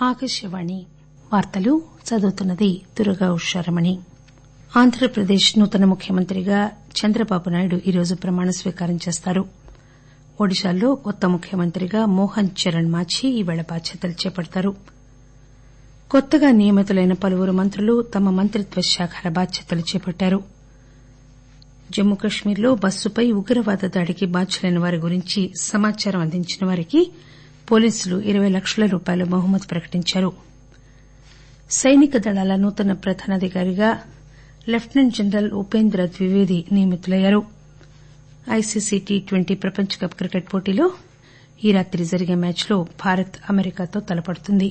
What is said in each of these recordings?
ఆకాశవాణి వార్తలు చదువుతున్నది దుర్గా ఉషారమణి ఆంధ్రప్రదేశ్ నూతన ముఖ్యమంత్రిగా చంద్రబాబు నాయుడు ఈరోజు ప్రమాణ స్వీకారం చేస్తారు ఒడిశాలో కొత్త ముఖ్యమంత్రిగా మోహన్ చరణ్ మాఝీ ఈరోజు బాధ్యతలు చేపడతారు కొత్తగా నియమితులైన పలువురు మంత్రులు తమ మంత్రిత్వ శాఖల బాధ్యతలు చేపట్టారు జమ్మూ కశ్మీర్లో బస్సుపై ఉగ్రవాద దాడికి బాధ్యులైన వారి గురించి సమాచారం అందించిన వారికి పోలీసులు ఇరవై లక్షల రూపాయల బహుమతి ప్రకటించారు సైనిక దళాల నూతన ప్రధానాధికారిగా లెప్టిసెంట్ జనరల్ ఉపేంద్ర ద్వివేది నియమితులయ్యారు ఐసీసీ టీ ట్వంటీ ప్రపంచ కప్ క్రికెట్ పోటీలో ఈ రాత్రి జరిగే మ్యాచ్లో భారత్ అమెరికాతో తలపడుతుంది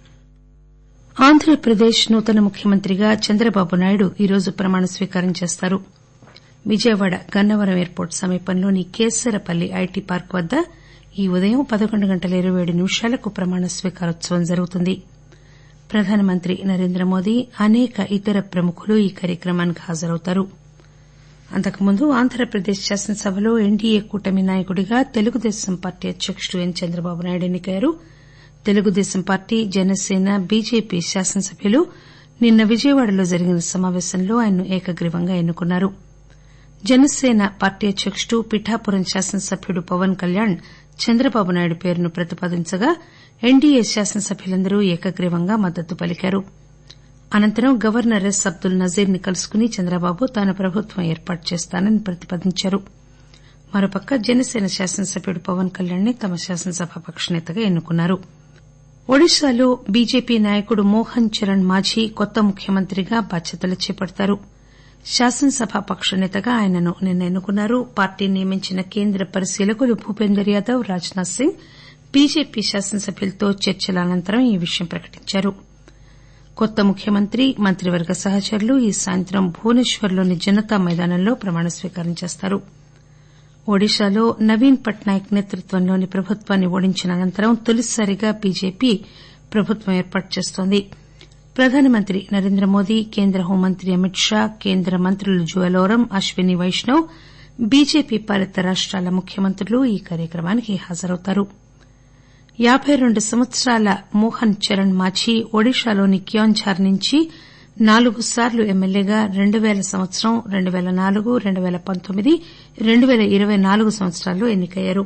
ఆంధ్రప్రదేశ్ నూతన ముఖ్యమంత్రిగా చంద్రబాబు నాయుడు ఈరోజు ప్రమాణ స్వీకారం చేస్తారు విజయవాడ గన్నవరం ఎయిర్పోర్టు సమీపంలోని కేసరపల్లి ఐటీ పార్క్ వద్ద ఈ ఉదయం పదకొండు గంటల ఇరవై ఏడు నిమిషాలకు ప్రమాణ స్వీకారోత్సవం జరుగుతుంది ప్రధానమంత్రి నరేంద్రమోదీ అసేక ఇతర ప్రముఖులు ఈ కార్యక్రమానికి హాజరవుతారు అంతకుముందు ఆంధ్రప్రదేశ్ శాసనసభలో ఎన్డీఏ కూటమి నాయకుడిగా తెలుగుదేశం పార్టీ అధ్యకుడు ఎన్ చంద్రబాబు నాయుడు ఎన్నికయ్యారు తెలుగుదేశం పార్టీ జనసేన బీజేపీ శాసనసభ్యులు నిన్న విజయవాడలో జరిగిన సమాపేశంలో ఆయన్ను ఏకగ్రీవంగా ఎన్నుకున్నారు జనసేన పార్టీ అధ్యకుడు పిఠాపురం శాసనసభ్యుడు పవన్ కళ్యాణ్ చంద్రబాబు నాయుడు పేరును ప్రతిపాదించగా ఎన్డీఏ శాసనసభ్యులందరూ ఏకగ్రీవంగా మద్దతు పలికారు అనంతరం గవర్నర్ ఎస్ అబ్దుల్ నజీర్ ని కలుసుకుని చంద్రబాబు తాను ప్రభుత్వం ఏర్పాటు చేస్తానని ప్రతిపాదించారు మరోపక్క జనసేన శాసనసభ్యుడు పవన్ కళ్యాణ్ ని తమ శాసనసభాపక్ష నేతగా ఎన్నుకున్నారు ఒడిశాలో బీజేపీ నాయకుడు మోహన్ చరణ్ మాఝీ కొత్త ముఖ్యమంత్రిగా బాధ్యతలు చేపడతారు శాసనసభాపక్ష నేతగా ఆయనను నిన్న ఎన్నుకున్నారు పార్టీ నియమించిన కేంద్ర పరిశీలకులు భూపేందర్ యాదవ్ రాజ్ నాథ్ సింగ్ బీజేపీ శాసనసభ్యులతో చర్చల అనంతరం ఈ విషయం ప్రకటించారు కొత్త ముఖ్యమంత్రి మంత్రివర్గ సహచరులు ఈ సాయంత్రం భువనేశ్వర్లోని జనతా మైదానంలో ప్రమాణ స్వీకారం చేస్తారు ఒడిశాలో నవీన్ పట్నాయక్ నేతృత్వంలోని ప్రభుత్వాన్ని ఓడించిన అనంతరం తొలిసారిగా బీజేపీ ప్రభుత్వం ఏర్పాటు చేస్తోంది ప్రధానమంత్రి నరేంద్రమోదీ కేంద్ర హోంమంత్రి అమిత్ షా కేంద్ర మంత్రులు జువల్ ఓరం అశ్విని వైష్ణవ్ బీజేపీ పాలిత రాష్టాల ముఖ్యమంత్రులు ఈ కార్యక్రమానికి హాజరవుతారు యాబై రెండు సంవత్సరాల మోహన్ చరణ్ మాఝీ ఒడిశాలోని కియోంఝార్ నుంచి నాలుగు సార్లు ఎమ్మెల్యేగా రెండు పేల సంవత్సరం రెండు పేల నాలుగు రెండు పేల పంతొమ్మిది రెండు పేల ఇరవై నాలుగు సంవత్సరాల్లో ఎన్నికయ్యారు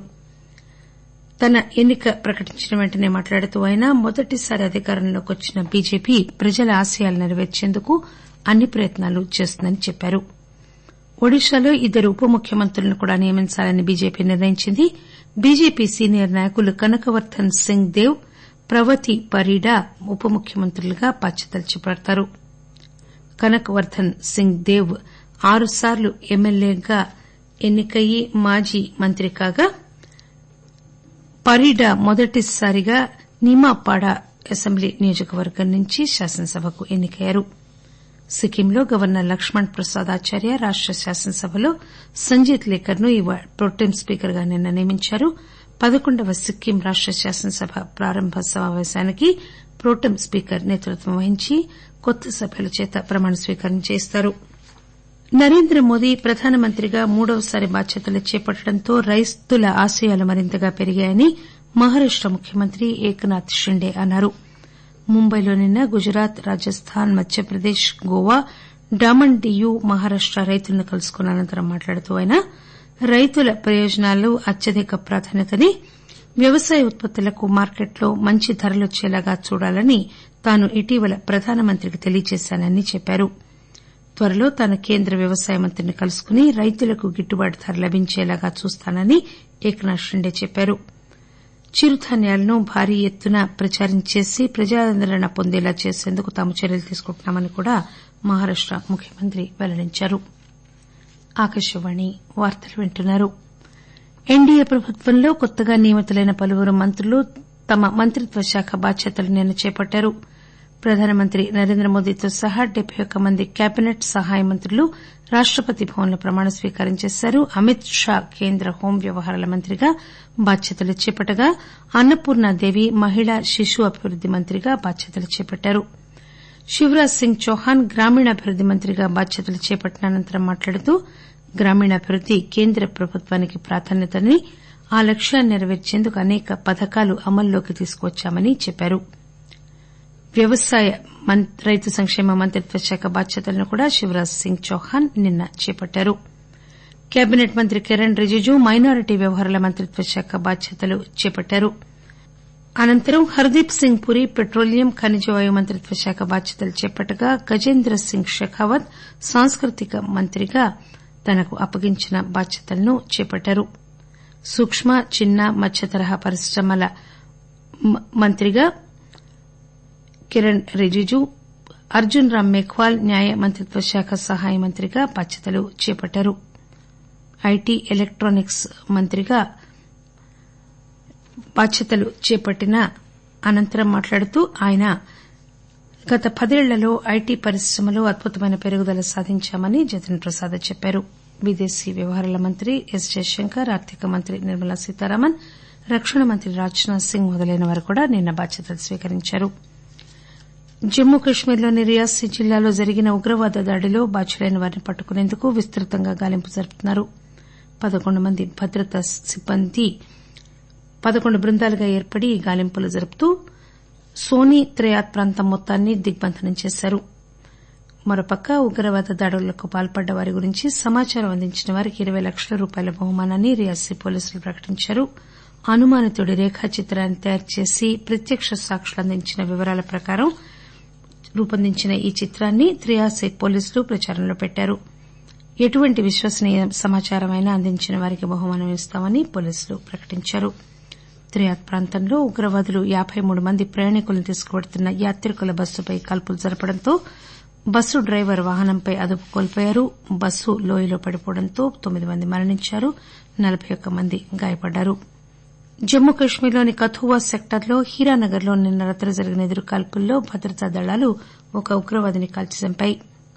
తన ఎన్నిక ప్రకటించిన వెంటనే మాట్లాడుతూ ఆయన మొదటిసారి అధికారంలోకి వచ్చిన బీజేపీ ప్రజల ఆశయాలు నెరవేర్చేందుకు అన్ని ప్రయత్నాలు చేస్తుందని చెప్పారు ఒడిశాలో ఇద్దరు ఉప ముఖ్యమంత్రులను కూడా నియమించాలని బీజేపీ నిర్ణయించింది బీజేపీ సీనియర్ నాయకులు కనకవర్దన్ సింగ్ దేవ్ ప్రగతి పరీడా ఉప ముఖ్యమంత్రులుగా బాధ్యతలు చేపడతారు కనకవర్దన్ సింగ్ దేవ్ ఆరుసార్లు ఎమ్మెల్యేగా ఎన్నికయి మాజీ మంత్రి కాగా పరీడా మొదటిసారిగా నీమాపాడ అసెంబ్లీ నియోజకవర్గం నుంచి శాసనసభకు ఎన్నికయ్యారు సిక్కింలో గవర్నర్ లక్ష్మణ్ ప్రసాద్ ఆచార్య రాష్ట శాసనసభలో సంజీత్ లేకర్ ను ప్రొటెం స్పీకర్ గా నిన్న నియమించారు పదకొండవ సిక్కిం రాష్ట శాసనసభ ప్రారంభ సమాపేశానికి ప్రొటెం స్పీకర్ నేతృత్వం వహించి కొత్త సభ్యుల చేత ప్రమాణ స్వీకారం చేయిస్తారు నరేంద్రమోదీ ప్రధానమంత్రిగా మూడవసారి బాధ్యతలు చేపట్టడంతో రైతుల ఆశయాలు మరింతగా పెరిగాయని మహారాష్ట ముఖ్యమంత్రి ఏక్నాథ్ షిండే అన్నారు ముంబైలో నిన్న గుజరాత్ రాజస్థాన్ మధ్యప్రదేశ్ గోవా డామన్ డియూ మహారాష్ట రైతులను కలుసుకున్న అనంతరం మాట్లాడుతూ ఆయన రైతుల ప్రయోజనాలు అత్యధిక ప్రాధాన్యతని వ్యవసాయ ఉత్పత్తులకు మార్కెట్లో మంచి ధరలొచ్చేలాగా చూడాలని తాను ఇటీవల ప్రధానమంత్రికి తెలియజేశానని చెప్పారు త్వరలో తాను కేంద్ర వ్యవసాయ మంత్రిని కలుసుకుని రైతులకు గిట్టుబాటు ధర లభించేలాగా చూస్తానని ఏక్నాథ్ షిండే చెప్పారు చిరుధాన్యాలను భారీ ఎత్తున ప్రచారం చేసి ప్రజాదరణ పొందేలా చేసేందుకు తాము చర్యలు తీసుకుంటున్నామని కూడా మహారాష్ట ముఖ్యమంత్రి వెల్లడించారు ఎన్డీఏ ప్రభుత్వంలో కొత్తగా నియమితులైన పలువురు మంత్రులు తమ మంత్రిత్వ శాఖ బాధ్యతలు నిన్న చేపట్టారు ప్రధానమంత్రి నరేంద్రమోదీతో సహా డెబ్బై ఒక్క మంది కేబినెట్ సహాయ మంత్రులు రాష్టపతి భవన్లో ప్రమాణ స్వీకారం చేశారు అమిత్ షా కేంద్ర హోం వ్యవహారాల మంత్రిగా బాధ్యతలు చేపట్టగా అన్నపూర్ణాదేవి మహిళా శిశు అభివృద్ది మంత్రిగా బాధ్యతలు చేపట్టారు శివరాజ్ సింగ్ చౌహాన్ గ్రామీణాభివృద్ది మంత్రిగా బాధ్యతలు చేపట్టిన అనంతరం మాట్లాడుతూ గ్రామీణాభివృద్ది కేంద్ర ప్రభుత్వానికి ప్రాధాన్యతని ఆ లక్ష్యాన్ని నెరవేర్చేందుకు అనేక పథకాలు అమల్లోకి తీసుకువచ్చామని చెప్పారు వ్యవసాయ రైతు సంక్షేమ మంత్రిత్వ శాఖ బాధ్యతలను కూడా శివరాజ్ సింగ్ చౌహాన్ నిన్న చేపట్టారు కేబినెట్ మంత్రి కిరణ్ రిజిజు మైనారిటీ వ్యవహారాల మంత్రిత్వ శాఖ బాధ్యతలు చేపట్టారు అనంతరం హర్దీప్ సింగ్ పురి పెట్రోలియం ఖనిజవాయు మంత్రిత్వ శాఖ బాధ్యతలు చేపట్టగా గజేంద్ర సింగ్ షెకావత్ సాంస్కృతిక మంత్రిగా తనకు అప్పగించిన బాధ్యతలను చేపట్టారు సూక్కు చిన్న మధ్య తరహా పరిశ్రమల మంత్రిగా కిరణ్ రిజిజు అర్జున్ రామ్ మేఘ్వాల్ న్యాయ మంత్రిత్వ శాఖ సహాయ మంత్రిగా బాధ్యతలు చేపట్టారు ఐటీ ఎలక్టానిక్స్ మంత్రిగా బాధ్యతలు చేపట్టిన అనంతరం మాట్లాడుతూ ఆయన గత పదేళ్లలో ఐటీ పరిశ్రమలో అద్భుతమైన పెరుగుదల సాధించామని జితేంద్ర ప్రసాద్ చెప్పారు విదేశీ వ్యవహారాల మంత్రి ఎస్ జయశంకర్ ఆర్థిక మంత్రి నిర్మలా సీతారామన్ రక్షణ మంత్రి రాజ్ నాథ్ సింగ్ మొదలైన వారు కూడా నిన్న బాధ్యతలు స్వీకరించారు జమ్మూ కశ్మీర్లోని రియాసీ జిల్లాలో జరిగిన ఉగ్రవాద దాడిలో బాధ్యులైన వారిని పట్టుకునేందుకు విస్తృతంగా గాలింపు జరుపుతున్నారు పదకొండు మంది భద్రతా సిబ్బంది పదకొండు బృందాలుగా ఏర్పడి ఈ గాలింపులు జరుపుతూ సోనీ త్రయాత్ ప్రాంతం మొత్తాన్ని దిగ్బంధనం చేశారు మరోపక్క ఉగ్రవాద దాడులకు పాల్పడ్డ వారి గురించి సమాచారం అందించిన వారికి ఇరవై లక్షల రూపాయల బహుమానాన్ని రియాసీ పోలీసులు ప్రకటించారు అనుమానితుడి రేఖాచిత్రాన్ని తయారు చేసి ప్రత్యక్ష సాక్షులు అందించిన వివరాల ప్రకారం రూపొందించిన ఈ చిత్రాన్ని త్రియాసీ పోలీసులు ప్రచారంలో పెట్టారు ఎటువంటి విశ్వసనీయ సమాచారమైనా అందించిన వారికి బహుమానం ఇస్తామని పోలీసులు ప్రకటించారు త్రియాత్ ప్రాంతంలో ఉగ్రవాదులు యాబై మూడు మంది ప్రయాణికులను తీసుకువెడుతున్న యాత్రికుల బస్సుపై కాల్పులు జరపడంతో బస్సు డ్రైవర్ వాహనంపై అదుపు కోల్పోయారు బస్సు లోయలో పడిపోవడంతో తొమ్మిది మంది మరణించారు నలబై ఒక్క మంది గాయపడ్డారు జమ్మూ కశ్మీర్లోని కథువా సెక్టార్లో హీరానగర్లో నిన్న రాత్రి జరిగిన ఎదురు కాల్పుల్లో భద్రతా దళాలు ఒక ఉగ్రవాదిని కాల్చి చంపాయి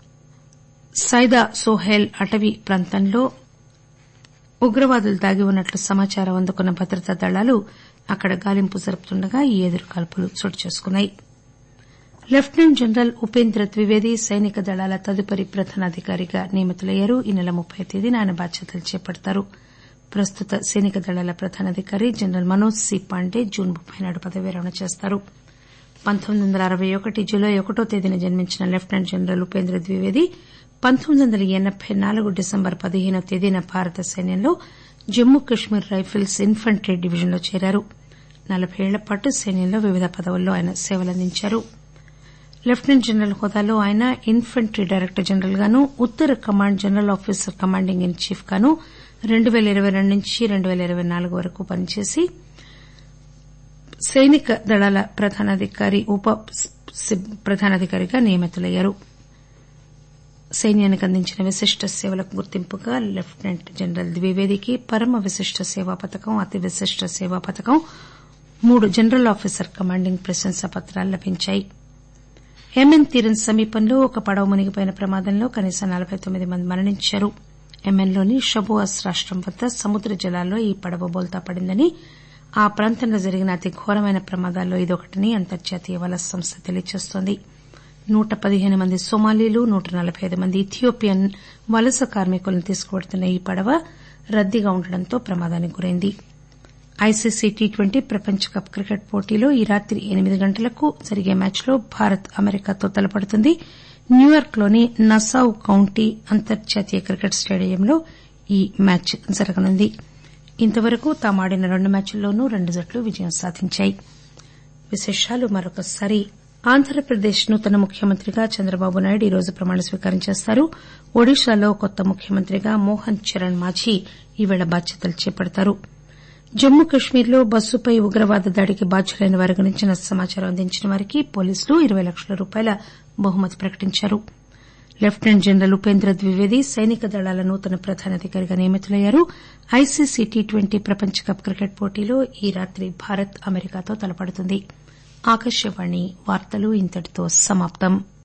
సైదా సోహెల్ అటవీ ప్రాంతంలో ఉగ్రవాదులు దాగి ఉన్నట్లు సమాచారం అందుకున్న భద్రతా దళాలు అక్కడ గాలింపు జరుపుతుండగా ఈ ఎదురు కాల్పులు చోటు చేసుకున్నాయి లెప్టిసెంట్ జనరల్ ఉపేంద్ర ద్వివేది సైనిక దళాల తదుపరి ప్రధానాధికారిగా నియమితులయ్యారు ఈ నెల ముప్పై తేదీన ఆయన బాధ్యతలు చేపడతారు ప్రస్తుత సైనిక దళాల ప్రధానాధికారి general Manoj C Pande June ముప్పై నాడు పదవీ విరమణ చేస్తారు పంతొమ్మిది వందల అరవై ఒకటి జులై ఒకటో తేదీన జన్మించిన లెప్టిసెంట్ జనరల్ ఉపేంద్ర ద్వివేది పంతొమ్మిది వందల ఎనబై నాలుగు డిసెంబర్ పదిహేనో తేదీన భారత సైన్యంలో జమ్మూ కశ్మీర్ రైఫిల్స్ ఇన్ఫంట్రీ డివిజన్లో చేరారు నలబై ఏళ్ల పాటు సైన్యంలో వివిధ పదవుల్లో ఆయన సేవలందించారు లెప్టిసెంట్ జనరల్ హోదాలో ఆయన ఇన్ఫంట్రీ డైరెక్టర్ జనరల్ గాను ఉత్తర command general officer commanding in chief గాను రెండు పేల ఇరవై రెండు నుంచి రెండు పేల ఇరవై నాలుగు వరకు పనిచేసి సైనిక దళాల ప్రధానాధికారి ఉప ప్రధానాధికారిగా నియమితులయ్యారు సైన్యానికి అందించిన విశిష్ట సేవలకు గుర్తింపుగా లెప్టిసెంట్ జనరల్ ద్వివేదికి పరమ విశిష్ట సేవా పథకం అతి విశిష్ట సేవా పథకం మూడు జనరల్ ఆఫీసర్ కమాండింగ్ ప్రశంసా పత్రాలు లభించాయి ఎమెన్ తీరం సమీపంలో ఒక పడవ మునిగిపోయిన ప్రమాదంలో కనీసం నలబై తొమ్మిది మంది మరణించారు ఎమెన్లోని షబువాస్ రాష్టం వద్ద సముద్ర జలాల్లో ఈ పడవ బోల్తా పడిందని ఆ ప్రాంతంలో జరిగిన అతి ఘోరమైన ప్రమాదాల్లో ఇదొకటని అంతర్జాతీయ వలస సంస్థ తెలియజేస్తోంది నూట పదిహేను మంది నోమాలీలు నూట నలబై ఐదు మంది ఇథియోపియన్ వలస కార్మికులను తీసుకువెడుతున్న ఈ పడవ రద్దీగా ఉండడంతో ప్రమాదానికి గురైంది ఐసీసీ టీ ట్వంటీ ప్రపంచ కప్ క్రికెట్ పోటీలో ఈ రాత్రి ఎనిమిది గంటలకు జరిగే మ్యాచ్లో భారత్ అమెరికాతో తలపడుతుంది న్యూయార్క్ లోని నసావ్ కౌంటీ అంతర్జాతీయ క్రికెట్ స్టేడియంలో ఈ మ్యాచ్ జరగనుంది ఇంతవరకు తాము ఆడిన రెండు మ్యాచ్ల్లోనూ రెండు జట్లు విజయం సాధించాయి విశేషాలు మరొకసారి ఆంధ్రప్రదేశ్ నూతన ముఖ్యమంత్రిగా చంద్రబాబు నాయుడు ఈరోజు ప్రమాణ స్వీకారం చేస్తారు ఒడిశాలో కొత్త ముఖ్యమంత్రిగా మోహన్ చరణ్ మాఝీ ఈరోజు బాధ్యతలు చేపడతారు జమ్మూ కశ్మీర్లో బస్సుపై ఉగ్రవాద దాడికి బాధ్యులైన వారి గురించిన సమాచారం అందించిన వారికి పోలీసులు ఇరవై లక్షల రూపాయల బహుమతి ప్రకటించారు లెప్టిసెంట్ జనరల్ ఉపేంద్ర ద్వివేది సైనిక దళాల నూతన ప్రధానాధికారిగా నియమితులయ్యారు ఐసీసీ టీ ట్వంటీ ప్రపంచ కప్ క్రికెట్ పోటీలో ఈ రాత్రి భారత్ అమెరికాతో తలపడుతుంది